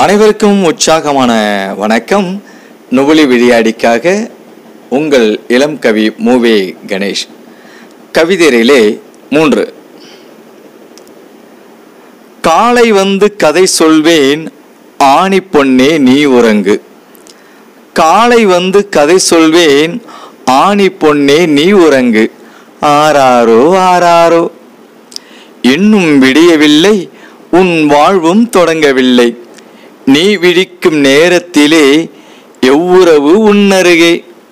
அனைவருக்கும் உற்சாகமான வணக்கம் நுபுலி விளையாடிக்காக உங்கள் இளம் கவி மூவே கணேஷ் கவிதையிலே மூன்று காலை வந்து கதை சொல்வேன் ஆணி பொன்னே நீ உறங்கு காலை வந்து கதை சொல்வேன் ஆணி பொன்னே நீ உறங்கு ஆராரோ ஆராரோ இன்னும் விடியவில்லை உன் வாழ்வும் தொடங்கவில்லை நீ விழிக்கும் நேரத்திலே எவ்வுறவு உன்னருகே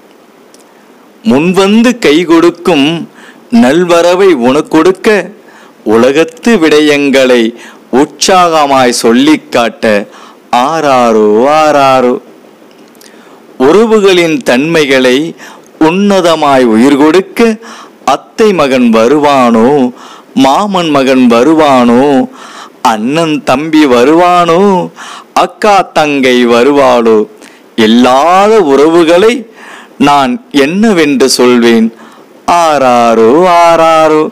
முன்வந்து கை கொடுக்கும் நல்வரவை உனக்கொடுக்க உலகத்து விடயங்களை உற்சாகமாய் சொல்லிக் காட்ட ஆராரோ ஆராரோ உறவுகளின் தன்மைகளை உன்னதமாய் உயிர் கொடுக்க அத்தை மகன் வருவானோ மாமன் மகன் வருவானோ அண்ணன் தம்பி வருவானோ அக்கா தங்கை வருவாளோ இல்லாத உறவுகளை நான் என்னவென்று சொல்வேன் ஆராரோ ஆராரோ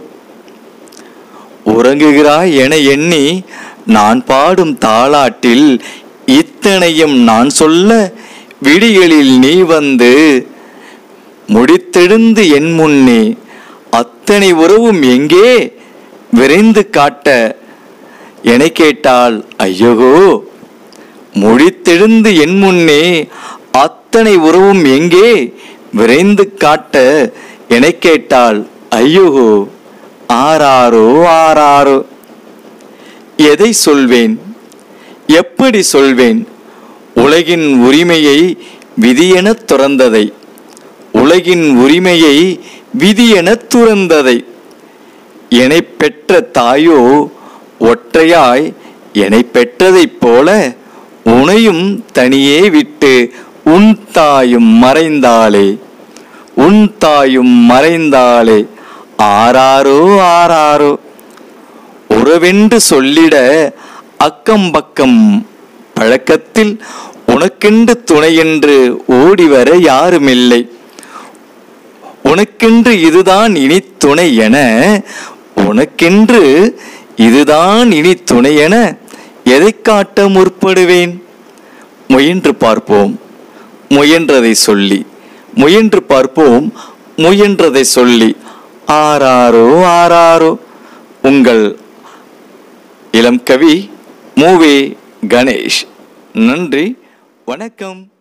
உறங்குகிறாய் என எண்ணி நான் பாடும் தாளாட்டில் இத்தனையும் நான் சொல்ல விடிகளில் நீ வந்து முடித்தெழுந்து என் முன்னே அத்தனை உறவும் எங்கே விரைந்து காட்ட என கேட்டால் ஐயகோ முடித்தெழுந்து என் முன்னே அத்தனை உறவும் எங்கே விரைந்து காட்ட என கேட்டால் ஐயோகோ ஆராரோ ஆராரோ எதை சொல்வேன் எப்படி சொல்வேன் உலகின் உரிமையை விதியெனத் துறந்ததை உலகின் உரிமையை விதியெனத் துறந்ததை என்னை பெற்ற தாயோ ஒற்றையாய் என்னை பெற்றதைப் போல உனையும் தனியே விட்டு உன் தாயும் மறைந்தாளே உன் தாயும் மறைந்தாளே ஆராரோ ஆராரோ உறவென்று சொல்லிட அக்கம் பக்கம் பழக்கத்தில் உனக்கென்று துணையென்று ஓடிவர யாருமில்லை உனக்கென்று இதுதான் இனி துணை என உனக்கென்று இதுதான் இனி துணை என எதை காட்ட முற்படுவேன் முயன்று பார்ப்போம் முயன்றதை சொல்லி முயன்று பார்ப்போம் முயன்றதை சொல்லி ஆராரோ ஆராரோ உங்கள் இளம் கவி மூவே கணேஷ் நன்றி வணக்கம்